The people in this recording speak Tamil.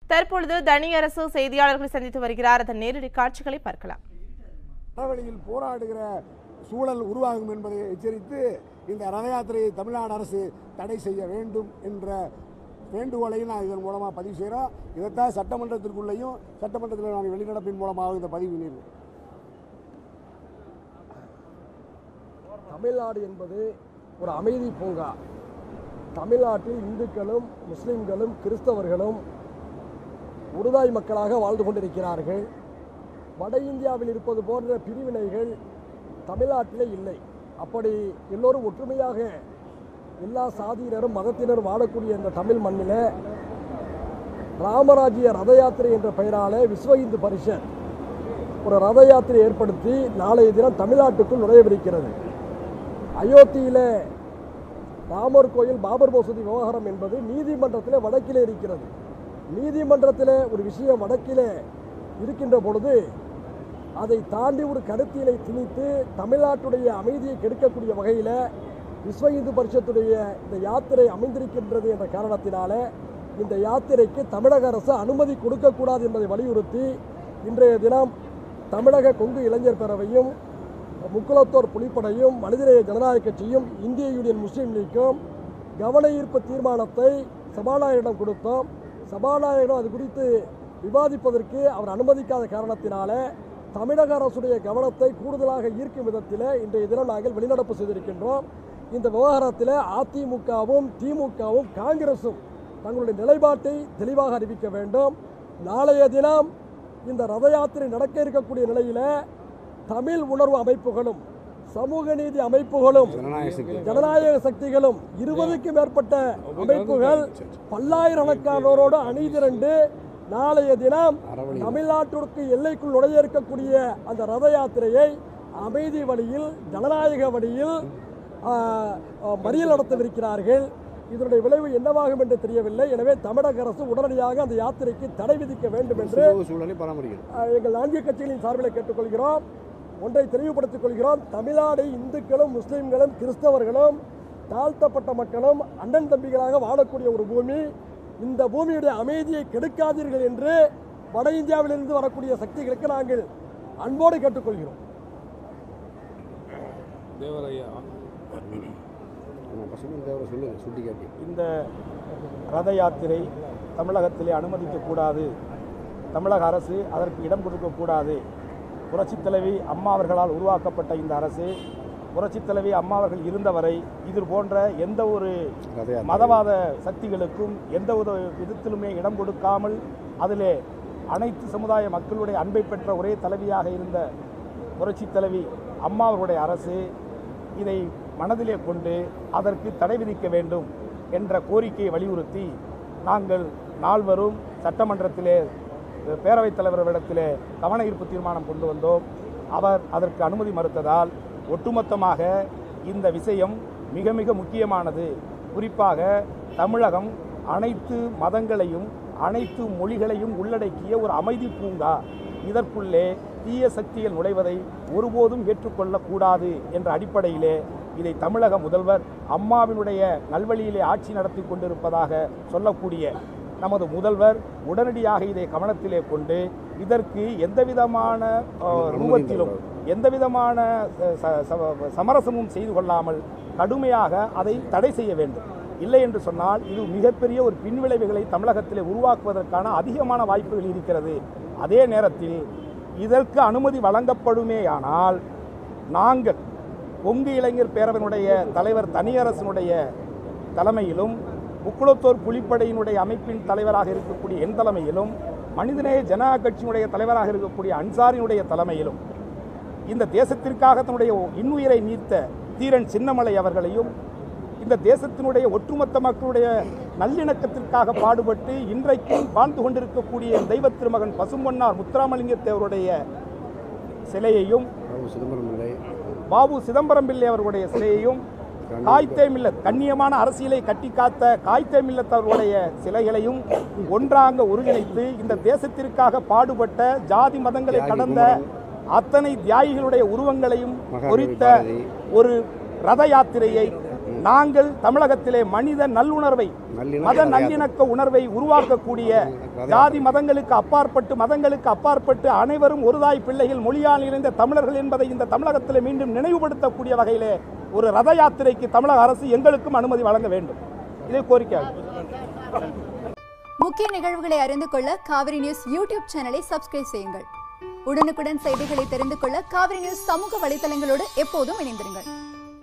தற்பொழுது தனியரசு செய்தியாளர்களை சந்தித்து வருகிறார் அதன் நேரடி காட்சிகளை பார்க்கலாம் அறவழியில் போராடுகிற சூழல் உருவாகும் என்பதை எச்சரித்து இந்த ரத யாத்திரையை தமிழ்நாடு அரசு தடை செய்ய வேண்டும் என்ற வேண்டுகோளையும் நான் இதன் மூலமாக பதிவு செய்கிறோம் இதைத்தான் சட்டமன்றத்திற்குள்ளேயும் சட்டமன்றத்தில் நான் வெளிநடப்பின் மூலமாக இந்த பதிவு பண்ணியிருக்கேன் தமிழ்நாடு என்பது ஒரு அமைதி பூங்கா தமிழ்நாட்டில் இந்துக்களும் முஸ்லிம்களும் கிறிஸ்தவர்களும் உருதாய் மக்களாக வாழ்ந்து கொண்டிருக்கிறார்கள் வட இந்தியாவில் இருப்பது போன்ற பிரிவினைகள் தமிழ்நாட்டிலே இல்லை அப்படி எல்லோரும் ஒற்றுமையாக எல்லா சாதியினரும் மதத்தினரும் வாழக்கூடிய இந்த தமிழ் மண்ணில் ராமராஜ்ய ரத யாத்திரை என்ற பெயராலே விஸ்வ இந்து பரிஷத் ஒரு ரத யாத்திரை ஏற்படுத்தி நாளைய தினம் தமிழ்நாட்டுக்குள் நுழையவிருக்கிறது அயோத்தியில ராமர் கோயில் பாபர் மசூதி விவகாரம் என்பது நீதிமன்றத்தில் வடக்கிலே இருக்கிறது நீதிமன்றத்தில் ஒரு விஷயம் வடக்கிலே இருக்கின்ற பொழுது அதை தாண்டி ஒரு கருத்தியலை திணித்து தமிழ்நாட்டுடைய அமைதியை கெடுக்கக்கூடிய வகையில் விஸ்வ இந்து பரிஷத்துடைய இந்த யாத்திரை அமைந்திருக்கின்றது என்ற காரணத்தினால இந்த யாத்திரைக்கு தமிழக அரசு அனுமதி கொடுக்கக்கூடாது என்பதை வலியுறுத்தி இன்றைய தினம் தமிழக கொங்கு இளைஞர் பேரவையும் முக்குளத்தோர் புலிப்படையும் மனிதநேய ஜனநாயக கட்சியும் இந்திய யூனியன் முஸ்லீம் லீக்கும் கவன ஈர்ப்பு தீர்மானத்தை சபாநாயகரிடம் கொடுத்தோம் சபாநாயகரும் அது குறித்து விவாதிப்பதற்கு அவர் அனுமதிக்காத காரணத்தினால தமிழக அரசுடைய கவனத்தை கூடுதலாக ஈர்க்கும் விதத்தில் இன்றைய தினம் நாங்கள் வெளிநடப்பு செய்திருக்கின்றோம் இந்த விவகாரத்தில் அதிமுகவும் திமுகவும் காங்கிரசும் தங்களுடைய நிலைப்பாட்டை தெளிவாக அறிவிக்க வேண்டும் நாளைய தினம் இந்த ரத யாத்திரை நடக்க இருக்கக்கூடிய நிலையில தமிழ் உணர்வு அமைப்புகளும் சமூக நீதி அமைப்புகளும் ஜனநாயக சக்திகளும் இருபதுக்கும் மேற்பட்ட அமைப்புகள் பல்லாயிரக்கணக்கானோரோடு அணிதிரண்டு நாளைய தினம் தமிழ்நாட்டிற்கு எல்லைக்குள் நுழைய இருக்கக்கூடிய அந்த ரத யாத்திரையை அமைதி வழியில் ஜனநாயக வழியில் ஆ, ஆ, மறியல் நடத்தவிருக்கிறார்கள் இதனுடைய விளைவு என்னவாகும் என்று தெரியவில்லை எனவே தமிழக அரசு உடனடியாக அந்த யாத்திரைக்கு தடை விதிக்க வேண்டும் என்று சூழலை பராமரிக்கணும் அஹ், எங்கள் நான்கு கட்சிகளின் சார்பில் கேட்டுக்கொள்கிறோம் ஒன்றை தெளிவுபடுத்திக் கொள்கிறோம் தமிழ்நாடு இந்துக்களும் முஸ்லிம்களும் கிறிஸ்தவர்களும் தாழ்த்தப்பட்ட மக்களும் அண்ணன் தம்பிகளாக வாழக்கூடிய ஒரு பூமி இந்த பூமியுடைய அமைதியை கெடுக்காதீர்கள் என்று வட இந்தியாவிலிருந்து வரக்கூடிய சக்திகளுக்கு நாங்கள் அன்போடு கேட்டுக்கொள்கிறோம் நம்ம பசங்க தேவரை சொல்லுங்க சுட்டி காட்டி இந்த ரத யாத்திரை தமிழகத்திலே அனுமதிக்கக்கூடாது தமிழக அரசு அதற்கு இடம் கொடுக்கக்கூடாது புரட்சித் தலைவி அம்மா அவர்களால் உருவாக்கப்பட்ட இந்த அரசு புரட்சித் தலைவி அம்மா அவர்கள் இருந்தவரை இது போன்ற எந்த ஒரு ரத யாத்திரை. மதவாத சக்திகளுக்கும் எந்த ஒரு விதத்திலுமே இடம் கொடுக்காமல் அதிலே அனைத்து சமுதாய மக்களுடைய அன்பை பெற்ற ஒரே தலைவியாக இருந்த புரட்சித் தலைவி அம்மா அவர்களுடைய அரசு இதை மனதிலே கொண்டு அதற்கு தடை விதிக்க வேண்டும் என்ற கோரிக்கையை வலியுறுத்தி நாங்கள் நால்வரும் சட்டமன்றத்திலே அஹ், பேரவைத் தலைவர்களிடத்திலே கவன ஈர்ப்பு தீர்மானம் கொண்டு வந்தோம் அவர் அதற்கு அனுமதி மறுத்ததால் ஒட்டுமொத்தமாக இந்த விஷயம் மிக மிக முக்கியமானது குறிப்பாக தமிழகம் அனைத்து மதங்களையும் அனைத்து மொழிகளையும் உள்ளடக்கிய ஒரு அமைதி பூங்கா இதற்குள்ளே தீய சக்திகள் நுழைவதை ஒருபோதும் ஏற்றுக்கொள்ளக்கூடாது என்ற அடிப்படையிலே இதை தமிழக முதல்வர் அம்மாவினுடைய நல்வழியிலே ஆட்சி நடத்தி கொண்டிருப்பதாக சொல்லக்கூடிய நமது முதல்வர் உடனடியாக இதை கவனத்திலே கொண்டு இதற்கு எந்தவிதமான அஹ், ரூபத்திலும் எந்தவிதமான அஹ், ச- ச- சமரசமும் செய்து கொள்ளாமல் கடுமையாக அதை தடை செய்ய வேண்டும் இல்லை என்று சொன்னால் இது மிகப்பெரிய ஒரு பின்விளைவுகளை தமிழகத்திலே உருவாக்குவதற்கான அதிகமான வாய்ப்புகள் இருக்கிறது அதே நேரத்தில் இதற்கு அனுமதி வழங்கப்படுமேயானால் நாங்கள் கொங்கு இளைஞர் பேரவையினுடைய தலைவர் தனியரசனுடைய தலைமையிலும் முக்குளத்தோர் புலிப்படையினுடைய அமைப்பின் தலைவராக இருக்கக்கூடிய என் தலைமையிலும் மனிதநேய ஜனநாயக கட்சியினுடைய தலைவராக இருக்கக்கூடிய அன்சாரினுடைய தலைமையிலும் இந்த தேசத்திற்காக தன்னுடைய இன்னுயிரை நீத்த தீரன் சின்னமலை அவர்களையும் இந்த தேசத்தினுடைய ஒட்டுமொத்த மக்களுடைய நல்லிணக்கத்திற்காக பாடுபட்டு இன்றைக்கும் வாழ்ந்து கொண்டிருக்கக்கூடிய என் தெய்வ திருமகன் பசும்பொன்னார் முத்துராமலிங்க தேவருடைய சிலையையும் பாபு சிதம்பரம் பிள்ளை பாபு சிதம்பரம் பிள்ளை அவர்களுடைய சிலையையும் காய்த்தே மில்லத் கண்ணியமான அரசியலை கட்டி காத்த காய்த்தே மில்லத் அவர்களுடைய சிலைகளையும் ஒன்றாங்க ஒருங்கிணைத்து இந்த தேசத்திற்காக பாடுபட்ட ஜாதி மதங்களை தியாகி கடந்த அத்தனை தியாகிகளுடைய உருவங்களையும் மகாகவி குறித்த பாரதி. ஒரு ரத யாத்திரையை நாங்கள் தமிழகத்திலே மனித நல்லுணர்வை நல்லிணக்க மத ரத நல்லிணக்க உணர்வை உருவாக்கக்கூடிய ஜாதி மதங்களுக்கு அப்பாற்பட்டு மதங்களுக்கு அப்பாற்பட்டு அனைவரும் ஒருதாய் பிள்ளைகள் மொழியால் இணைந்த தமிழர்கள் என்பதை இந்த தமிழகத்திலே மீண்டும் நினைவுபடுத்தக்கூடிய வகையிலே ஒரு ரத யாத்திரைக்கு தமிழக அரசு எங்களுக்கும் அனுமதி வழங்க வேண்டும் இதை கோரிக்கை முக்கிய நிகழ்வுகளை அறிந்து கொள்ள காவிரி நியூஸ் யூடியூப் சேனலை சப்ஸ்கிரைப் செய்யுங்கள் உடனுக்குடன் செய்திகளை தெரிந்து கொள்ள காவிரி நியூஸ் சமூக வலைதளங்களோடு எப்போதும் இணைந்திருங்கள்